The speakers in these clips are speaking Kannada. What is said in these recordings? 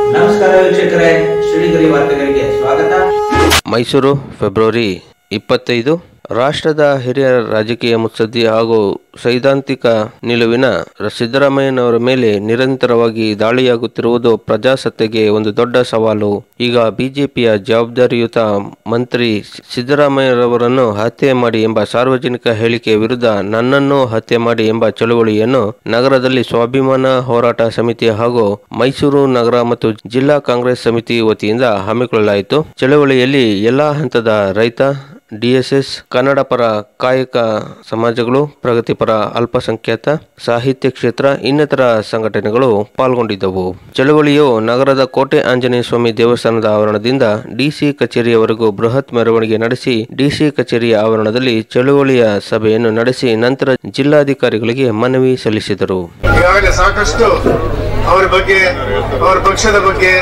ನಮಸ್ಕಾರ ವೀಕ್ಷಕರೇ ಶ್ರೀಗರಿ ವಾರ್ತೆಗಳಿಗೆ ಸ್ವಾಗತ ಮೈಸೂರು ಫೆಬ್ರವರಿ ಇಪ್ಪತ್ತೈದು ರಾಷ್ಟ್ರದ ಹಿರಿಯ ರಾಜಕೀಯ ಮುತ್ಸದ್ದಿ ಹಾಗೂ ಸೈದ್ಧಾಂತಿಕ ನಿಲುವಿನ ಸಿದ್ದರಾಮಯ್ಯನವರ ಮೇಲೆ ನಿರಂತರವಾಗಿ ದಾಳಿಯಾಗುತ್ತಿರುವುದು ಪ್ರಜಾಸತ್ತೆಗೆ ಒಂದು ದೊಡ್ಡ ಸವಾಲು ಈಗ ಬಿಜೆಪಿಯ ಜವಾಬ್ದಾರಿಯುತ ಮಂತ್ರಿ ಸಿದ್ದರಾಮಯ್ಯರವರನ್ನು ಹತ್ಯೆ ಮಾಡಿ ಎಂಬ ಸಾರ್ವಜನಿಕ ಹೇಳಿಕೆ ವಿರುದ್ಧ ನನ್ನನ್ನು ಹತ್ಯೆ ಮಾಡಿ ಎಂಬ ಚಳುವಳಿಯನ್ನು ನಗರದಲ್ಲಿ ಸ್ವಾಭಿಮಾನ ಹೋರಾಟ ಸಮಿತಿ ಹಾಗೂ ಮೈಸೂರು ನಗರ ಮತ್ತು ಜಿಲ್ಲಾ ಕಾಂಗ್ರೆಸ್ ಸಮಿತಿ ವತಿಯಿಂದ ಹಮ್ಮಿಕೊಳ್ಳಲಾಯಿತು ಚಳವಳಿಯಲ್ಲಿ ಎಲ್ಲಾ ಹಂತದ ರೈತ ಡಿಎಸ್ಎಸ್ ಕನ್ನಡ ಪರ ಕಾಯಕ ಸಮಾಜಗಳು ಪ್ರಗತಿಪರ ಅಲ್ಪಸಂಖ್ಯಾತ ಸಾಹಿತ್ಯ ಕ್ಷೇತ್ರ ಇನ್ನಿತರ ಸಂಘಟನೆಗಳು ಪಾಲ್ಗೊಂಡಿದ್ದವು ಚಳವಳಿಯು ನಗರದ ಕೋಟೆ ಆಂಜನೇಯ ಸ್ವಾಮಿ ದೇವಸ್ಥಾನದ ಆವರಣದಿಂದ ಡಿಸಿ ಕಚೇರಿಯವರೆಗೂ ಬೃಹತ್ ಮೆರವಣಿಗೆ ನಡೆಸಿ ಡಿಸಿ ಕಚೇರಿಯ ಆವರಣದಲ್ಲಿ ಚಳವಳಿಯ ಸಭೆಯನ್ನು ನಡೆಸಿ ನಂತರ ಜಿಲ್ಲಾಧಿಕಾರಿಗಳಿಗೆ ಮನವಿ ಸಲ್ಲಿಸಿದರು ಈಗಾಗಲೇ ಸಾಕಷ್ಟು ಅವರ ಬಗ್ಗೆ ಅವರ ಪಕ್ಷದ ಬಗ್ಗೆ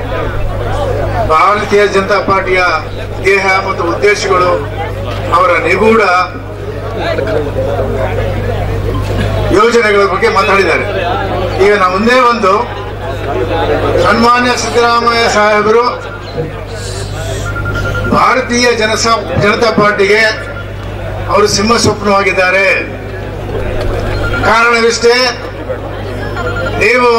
ಭಾರತೀಯ ಜನತಾ ಪಾರ್ಟಿಯ ದೇಹ ಮತ್ತು ಉದ್ದೇಶಗಳು ಅವರ ನಿಗೂಢ ಯೋಜನೆಗಳ ಬಗ್ಗೆ ಮಾತಾಡಿದ್ದಾರೆ ಈಗ ನಾವು ಒಂದೇ ಒಂದು ಸನ್ಮಾನ್ಯ ಸಿದ್ದರಾಮಯ್ಯ ಸಾಹೇಬರು ಭಾರತೀಯ ಜನಸ ಜನತಾ ಪಾರ್ಟಿಗೆ ಅವರು ಸಿಂಹ ಸ್ವಪ್ನವಾಗಿದ್ದಾರೆ ಕಾರಣವಿಷ್ಟೇ ನೀವು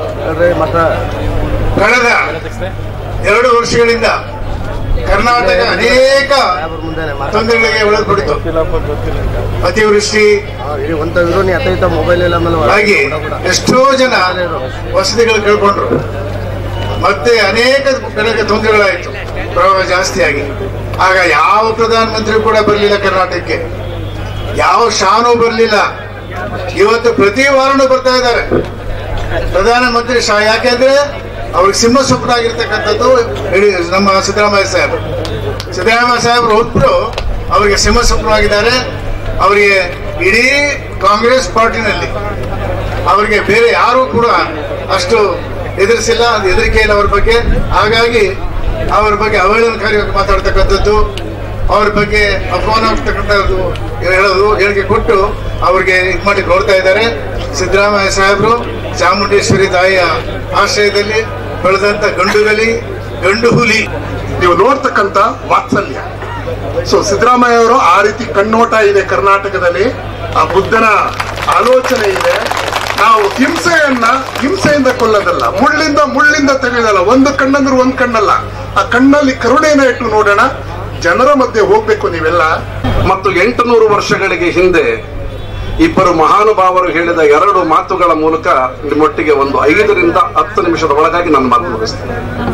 ಕಳೆದ ಎರಡು ವರ್ಷಗಳಿಂದ ಕರ್ನಾಟಕ ಅನೇಕ ತೊಂದರೆಗಳಿಗೆ ಒಳಪಡಿತು ಅತಿವೃಷ್ಟಿ ಮೊಬೈಲ್ ಎಲ್ಲ ಹಾಗೆ ಎಷ್ಟೋ ಜನ ವಸತಿಗಳು ಕಳ್ಕೊಂಡ್ರು ಮತ್ತೆ ಅನೇಕ ಕಡೆಗೆ ತೊಂದರೆಗಳಾಯಿತು ಪ್ರವಾಹ ಜಾಸ್ತಿಯಾಗಿ ಆಗ ಯಾವ ಪ್ರಧಾನಮಂತ್ರಿ ಕೂಡ ಬರಲಿಲ್ಲ ಕರ್ನಾಟಕಕ್ಕೆ ಯಾವ ಶಾನು ಬರಲಿಲ್ಲ ಇವತ್ತು ಪ್ರತಿ ವಾರನೂ ಬರ್ತಾ ಇದ್ದಾರೆ ಪ್ರಧಾನಮಂತ್ರಿ ಶಾ ಯಾಕೆಂದ್ರೆ ಅವ್ರಿಗೆ ಸಿಂಹ ಸ್ವಪ್ನ ಆಗಿರ್ತಕ್ಕಂಥದ್ದು ಇಡೀ ನಮ್ಮ ಸಿದ್ದರಾಮಯ್ಯ ಸಾಹೇಬರು ಸಿದ್ದರಾಮಯ್ಯ ಸಾಹೇಬರು ಒಬ್ಬರು ಅವರಿಗೆ ಸಿಂಹ ಸ್ವಪ್ನವಾಗಿದ್ದಾರೆ ಅವರಿಗೆ ಇಡೀ ಕಾಂಗ್ರೆಸ್ ಪಾರ್ಟಿನಲ್ಲಿ ಅವರಿಗೆ ಬೇರೆ ಯಾರೂ ಕೂಡ ಅಷ್ಟು ಎದುರಿಸಿಲ್ಲ ಅದು ಹೆದರಿಕೆ ಇಲ್ಲ ಅವ್ರ ಬಗ್ಗೆ ಹಾಗಾಗಿ ಅವ್ರ ಬಗ್ಗೆ ಅವಹೇಳನಕಾರಿಯಾಗಿ ಮಾತಾಡ್ತಕ್ಕಂಥದ್ದು ಅವ್ರ ಬಗ್ಗೆ ಅಪಮಾನ ಆಗ್ತಕ್ಕಂಥದ್ದು ಹೇಳೋದು ಹೇಳಿಕೆ ಕೊಟ್ಟು ಅವ್ರಿಗೆ ಇದು ಮಾಡಿ ನೋಡ್ತಾ ಇದ್ದಾರೆ ಸಿದ್ದರಾಮಯ್ಯ ಸಾಹೇಬರು ಚಾಮುಂಡೇಶ್ವರಿ ತಾಯಿಯ ಆಶ್ರಯದಲ್ಲಿ ಬೆಳೆದಂತ ಗಂಡುಗಲಿ ಗಂಡು ಹುಲಿ ನೀವು ನೋಡ್ತಕ್ಕಂತ ವಾತ್ಸಲ್ಯ ಸೊ ಸಿದ್ದರಾಮಯ್ಯ ಅವರು ಆ ರೀತಿ ಕಣ್ಣೋಟ ಇದೆ ಕರ್ನಾಟಕದಲ್ಲಿ ಆ ಬುದ್ಧನ ಆಲೋಚನೆ ಇದೆ ನಾವು ಹಿಂಸೆಯನ್ನ ಹಿಂಸೆಯಿಂದ ಕೊಲ್ಲೋದಲ್ಲ ಮುಳ್ಳಿಂದ ಮುಳ್ಳಿಂದ ತೆಗೆಯೋದಲ್ಲ ಒಂದು ಕಣ್ಣಂದ್ರೆ ಒಂದ್ ಕಣ್ಣಲ್ಲ ಆ ಕಣ್ಣಲ್ಲಿ ಕರುಣೆನ ಇಟ್ಟು ನೋಡೋಣ ಜನರ ಮಧ್ಯೆ ಹೋಗ್ಬೇಕು ನೀವೆಲ್ಲ ಮತ್ತು ಎಂಟುನೂರು ವರ್ಷಗಳಿಗೆ ಹಿಂದೆ ಇಬ್ಬರು ಮಹಾನುಭಾವರು ಹೇಳಿದ ಎರಡು ಮಾತುಗಳ ಮೂಲಕ ನಿಮ್ಮೊಟ್ಟಿಗೆ ಒಂದು ಐದರಿಂದ ಹತ್ತು ನಿಮಿಷದ ಒಳಗಾಗಿ ನಾನು ಮಾತು ಮುಗಿಸ್ತೇನೆ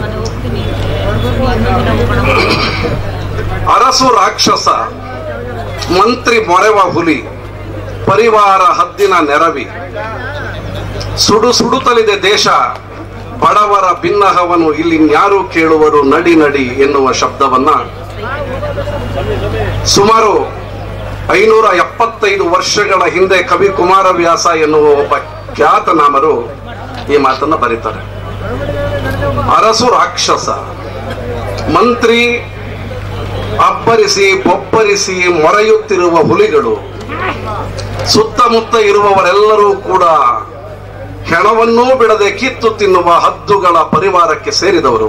ಅರಸು ರಾಕ್ಷಸ ಮಂತ್ರಿ ಮೊರೆವ ಹುಲಿ ಪರಿವಾರ ಹದ್ದಿನ ನೆರವಿ ಸುಡು ಸುಡುತ್ತಲಿದೆ ದೇಶ ಬಡವರ ಭಿನ್ನಹವನು ಇಲ್ಲಿ ಇನ್ಯಾರು ಕೇಳುವರು ನಡಿ ನಡಿ ಎನ್ನುವ ಶಬ್ದವನ್ನ ಸುಮಾರು ಐನೂರ ಎಪ್ಪತ್ತೈದು ವರ್ಷಗಳ ಹಿಂದೆ ಕವಿ ಕುಮಾರವ್ಯಾಸ ಎನ್ನುವ ಒಬ್ಬ ಖ್ಯಾತನಾಮರು ಈ ಮಾತನ್ನ ಬರೀತಾರೆ ಅರಸು ರಾಕ್ಷಸ ಮಂತ್ರಿ ಅಬ್ಬರಿಸಿ ಬೊಬ್ಬರಿಸಿ ಮೊರೆಯುತ್ತಿರುವ ಹುಲಿಗಳು ಸುತ್ತಮುತ್ತ ಇರುವವರೆಲ್ಲರೂ ಕೂಡ ಹೆಣವನ್ನೂ ಬಿಡದೆ ಕಿತ್ತು ತಿನ್ನುವ ಹದ್ದುಗಳ ಪರಿವಾರಕ್ಕೆ ಸೇರಿದವರು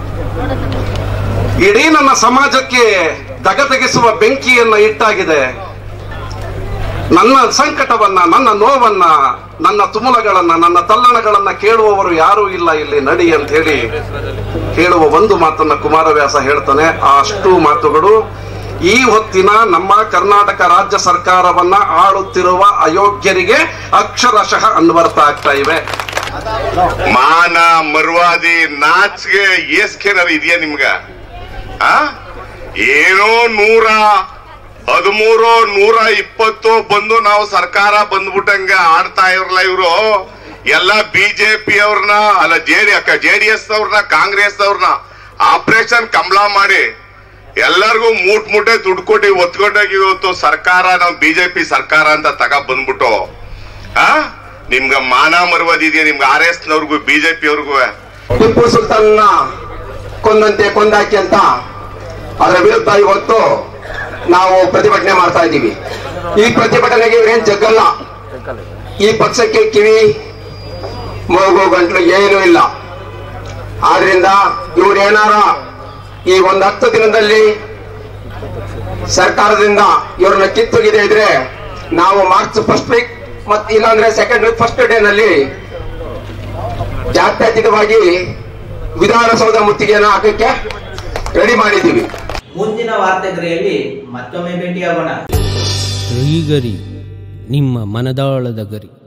ಇಡೀ ನನ್ನ ಸಮಾಜಕ್ಕೆ ದಗ ತೆಗೆಸುವ ಬೆಂಕಿಯನ್ನ ಇಟ್ಟಾಗಿದೆ ನನ್ನ ಸಂಕಟವನ್ನ ನನ್ನ ನೋವನ್ನ ನನ್ನ ತುಮುಲಗಳನ್ನ ನನ್ನ ತಲ್ಲಣಗಳನ್ನ ಕೇಳುವವರು ಯಾರೂ ಇಲ್ಲ ಇಲ್ಲಿ ನಡಿ ಅಂತ ಹೇಳಿ ಹೇಳುವ ಒಂದು ಮಾತನ್ನ ಕುಮಾರವ್ಯಾಸ ಹೇಳ್ತಾನೆ ಆ ಅಷ್ಟು ಮಾತುಗಳು ಈ ಹೊತ್ತಿನ ನಮ್ಮ ಕರ್ನಾಟಕ ರಾಜ್ಯ ಸರ್ಕಾರವನ್ನ ಆಳುತ್ತಿರುವ ಅಯೋಗ್ಯರಿಗೆ ಅಕ್ಷರಶಃ ಅನ್ವರ್ಥ ಆಗ್ತಾ ಇವೆ ಮಾನ ಮರ್ವಾದಿ ನಾಚ್ಗೆ ಏಸ್ಕೇನಾರ ಇದೆಯಾ ನಿಮ್ಗ ಆ ಏನೋ ನೂರ ಹದಿಮೂರು ನೂರ ಇಪ್ಪತ್ತು ಬಂದು ನಾವು ಸರ್ಕಾರ ಬಂದ್ಬಿಟ್ಟಂಗ ಆಡ್ತಾ ಇರಲ್ಲ ಇವರು ಎಲ್ಲ ಬಿಜೆಪಿ ಅವ್ರನ್ನ ಅಲ್ಲ ಜೆಡಿ ಜೆ ಡಿ ಎಸ್ ಅವ್ರನ್ನ ಕಾಂಗ್ರೆಸ್ ಅವ್ರನ್ನ ಆಪರೇಷನ್ ಕಮಲಾ ಮಾಡಿ ಎಲ್ಲರಿಗೂ ಮೂಟ್ ಮೂಟೆ ದುಡ್ಡು ಕೊಟ್ಟು ಒತ್ಕೊಂಡೋಗಿ ಇವತ್ತು ಸರ್ಕಾರ ನಾವು ಬಿಜೆಪಿ ಸರ್ಕಾರ ಅಂತ ತಗ ಬಂದ್ಬಿಟ್ಟು ಆ ನಿಮ್ಗ ಮಾನ ಮರ್ವದಿದೆಯಾ ನಿಮ್ಗೆ ಆರ್ ಎಸ್ ನವ್ರಿಗೂ ಬಿಜೆಪಿ ಅವ್ರಿಗೂ ಟಿಪ್ಪು ಸುಲ್ತಾನ್ನ ಕೊಂದಂತೆ ಕೊಂದಾಕಿ ಅಂತ ಅದರ ವಿರುದ್ಧ ಇವತ್ತು ನಾವು ಪ್ರತಿಭಟನೆ ಮಾಡ್ತಾ ಇದ್ದೀವಿ ಈ ಪ್ರತಿಭಟನೆಗೆ ಇವ್ರೇನ್ ಜಗ್ಗಲ್ಲ ಈ ಪಕ್ಷಕ್ಕೆ ಕಿವಿ ಮೂಗು ಗಂಟ್ಲು ಏನೂ ಇಲ್ಲ ಆದ್ರಿಂದ ಇವ್ರೇನಾರ ಈ ಒಂದು ಹತ್ತು ದಿನದಲ್ಲಿ ಸರ್ಕಾರದಿಂದ ಇವ್ರನ್ನ ಕಿತ್ತೊಗಿದೆ ಇದ್ರೆ ನಾವು ಮಾರ್ಚ್ ಫಸ್ಟ್ ವೀಕ್ ಮತ್ ಇಲ್ಲಾಂದ್ರೆ ಸೆಕೆಂಡ್ ವೀಕ್ ಫಸ್ಟ್ ಡೇ ನಲ್ಲಿ ಜಾತ್ಯತೀತವಾಗಿ ವಿಧಾನಸೌಧ ಮುತ್ತಿಗೆಯನ್ನು ಹಾಕಕ್ಕೆ ರೆಡಿ ಮಾಡಿದ್ದೀವಿ ಮುಂದಿನ ವಾರ್ತೆಗರಿಯಲ್ಲಿ ಮತ್ತೊಮ್ಮೆ ಭೇಟಿಯಾಗೋಣ ಗರಿ ನಿಮ್ಮ ಮನದಾಳದ ಗರಿ